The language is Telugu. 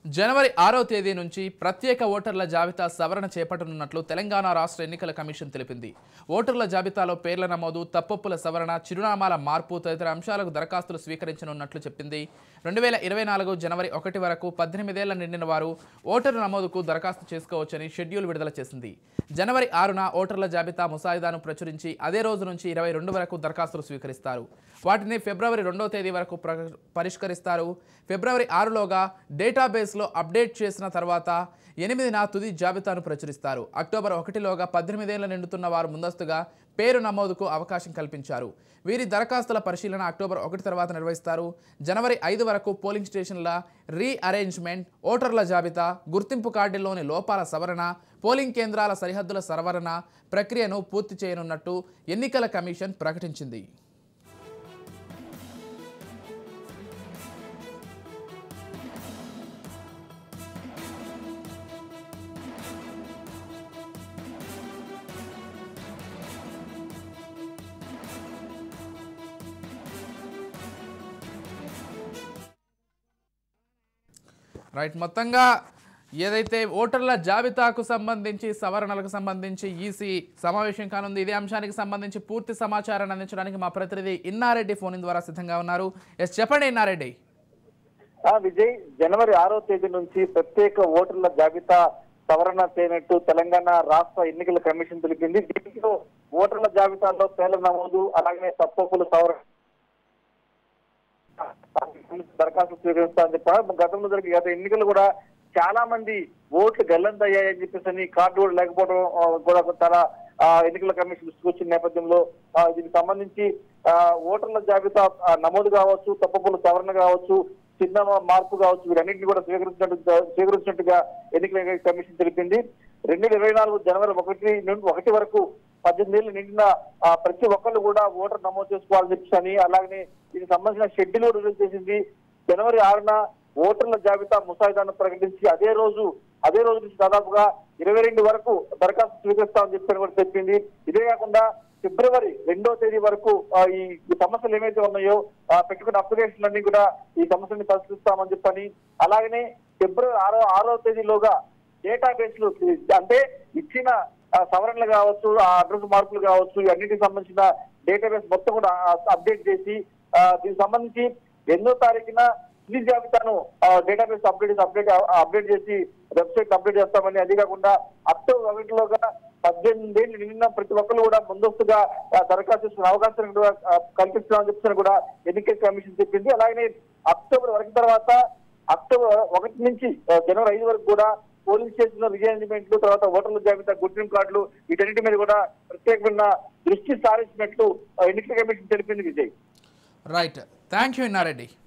జనవరి ఆరో తేదీ నుంచి ప్రత్యేక ఓటర్ల జాబితా సవరణ చేపట్టనున్నట్లు తెలంగాణ రాష్ట్ర ఎన్నికల కమిషన్ తెలిపింది ఓటర్ల జాబితాలో పేర్ల నమోదు తప్పొప్పుల సవరణ చిరునామాల మార్పు తదితర అంశాలకు దరఖాస్తులు స్వీకరించనున్నట్లు చెప్పింది రెండు వేల ఇరవై నాలుగు జనవరి ఒకటి వరకు పద్దెనిమిదేళ్ల నిండిన వారు ఓటరు నమోదుకు దరఖాస్తు చేసుకోవచ్చని షెడ్యూల్ విడుదల చేసింది జనవరి ఆరున ఓటర్ల జాబితా ముసాయిదాను ప్రచురించి అదే రోజు నుంచి ఇరవై రెండు వరకు దరఖాస్తులు స్వీకరిస్తారు వాటిని ఫిబ్రవరి రెండో తేదీ వరకు ప్ర- పరిష్కరిస్తారు ఫిబ్రవరి ఆరులోగా డేటాబేస్లో అప్డేట్ చేసిన తర్వాత ఎనిమిదిన తుది జాబితాను ప్రచురిస్తారు అక్టోబర్ ఒకటిలోగా పద్దెనిమిదేళ్ల నిండుతున్న వారు ముందస్తుగా పేరు నమోదుకు అవకాశం కల్పించారు వీరి దరఖాస్తుల పరిశీలన అక్టోబర్ ఒకటి తర్వాత నిర్వహిస్తారు జనవరి ఐదు వరకు పోలింగ్ స్టేషన్ల రీఅరేంజ్మెంట్ ఓటర్ల జాబితా గుర్తింపు కార్డుల్లోని లోపాల సవరణ పోలింగ్ కేంద్రాల సరిహద్దుల సవరణ ప్రక్రియను పూర్తి చేయనున్నట్టు ఎన్నికల కమిషన్ ప్రకటించింది రైట్ మొత్తంగా ఏదైతే ఓటర్ల జాబితాకు సంబంధించి సవరణలకు సంబంధించి ఈసీ సమావేశం కానుంది ఇదే అంశానికి సంబంధించి పూర్తి సమాచారాన్ని అందించడానికి మా ప్రతినిధి ఇన్నారెడ్డి ఫోన్ ఇన్ ద్వారా సిద్ధంగా ఉన్నారు ఎస్ చెప్పండి ఇన్నారెడ్డి ఆ విజయ్ జనవరి ఆరో తేదీ నుంచి ప్రత్యేక ఓటర్ల జాబితా సవరణ చేయనట్టు తెలంగాణ రాష్ట్ర ఎన్నికల కమిషన్ తెలిపింది దీంట్లో ఓటర్ల జాబితాలో పేర్ల నమోదు అలాగే తప్పొప్పుల సవరణ దరఖాస్తు స్వీకరిస్తారని చెప్పారు గతంలో జరిగిన గత ఎన్నికలు కూడా చాలా మంది ఓట్లు గల్లంతయ్యాయని చెప్పేసి అని కార్డు కూడా లేకపోవడం ఆ, కూడా చాలా ఆ, ఎన్నికల కమిషన్ దృష్టికి వచ్చిన నేపథ్యంలో ఆ, దీనికి సంబంధించి ఆ, ఓటర్ల జాబితా ఆ, నమోదు కావచ్చు తప్పప్పుల సవరణ కావచ్చు చిన్న మార్పు కావచ్చు వీరన్నింటినీ కూడా స్వీకరించినట్టు స్వీకరించినట్టుగా ఎన్నికల కమిషన్ తెలిపింది రెండు వేల ఇరవై నాలుగు జనవరి ఒకటి నుండి ఒకటి వరకు పద్దెనిమిది ఏళ్ళు నిండిన ఆ, ప్రతి ఒక్కళ్ళు కూడా ఓటర్ నమోదు చేసుకోవాలని చెప్పేసి అని అలాగనే దీనికి సంబంధించిన షెడ్యూల్ కూడా రిలీజ్ చేసింది జనవరి ఆరున ఓటర్ల జాబితా ముసాయిదాను ప్రకటించి అదే రోజు అదే రోజు నుంచి దాదాపుగా ఇరవై రెండు వరకు దరఖాస్తు స్వీకరిస్తామని చెప్పని కూడా చెప్పింది ఇదే కాకుండా ఫిబ్రవరి రెండో తేదీ వరకు ఆ, ఈ ఈ సమస్యలు ఏవైతే ఉన్నాయో ఆ, పెట్టుకున్న అప్లికేషన్ అన్ని కూడా ఈ సమస్యని పరిశీలిస్తామని చెప్పని అలాగనే ఫిబ్రవరి ఆరో ఆరో తేదీలోగా డేటాబేస్ లు అంటే ఇచ్చిన ఆ, సవరణలు కావచ్చు ఆ అడ్రస్ మార్పులు కావచ్చు అన్నిటికి సంబంధించిన డేటాబేస్ మొత్తం కూడా అప్డేట్ చేసి ఆ, దీనికి సంబంధించి ఎన్నో తారీఖున తుది జాబితాను డేటాబేస్ అప్డేట్ అప్డేట్ అప్డేట్ చేసి వెబ్సైట్ అప్డేట్ చేస్తామని అది కాకుండా అక్టోబర్ ఒకటిలోగా పద్దెనిమిది ఏళ్ళు నిన్న ప్రతి ఒక్కరు కూడా ముందస్తుగా ఆ, దరఖాస్తు చేసుకునే అవకాశం కూడా ఆ, కల్పిస్తున్నామని చెప్పి కూడా ఎన్నికల కమిషన్ చెప్పింది అలాగనే అక్టోబర్ ఒకటి తర్వాత అక్టోబర్ ఒకటి నుంచి ఆ, జనవరి ఐదు వరకు కూడా పోలింగ్ స్టేషన్ లో రిజైన్మెంట్లు తర్వాత ఓటర్ల జాబితా గుర్తింపు కార్డులు వీటన్నిటి మీద కూడా ప్రత్యేకమైన దృష్టి సారించినట్లు ఆ, ఎన్నికల కమిషన్ తెలిపింది Vijay right thank you Inna Reddy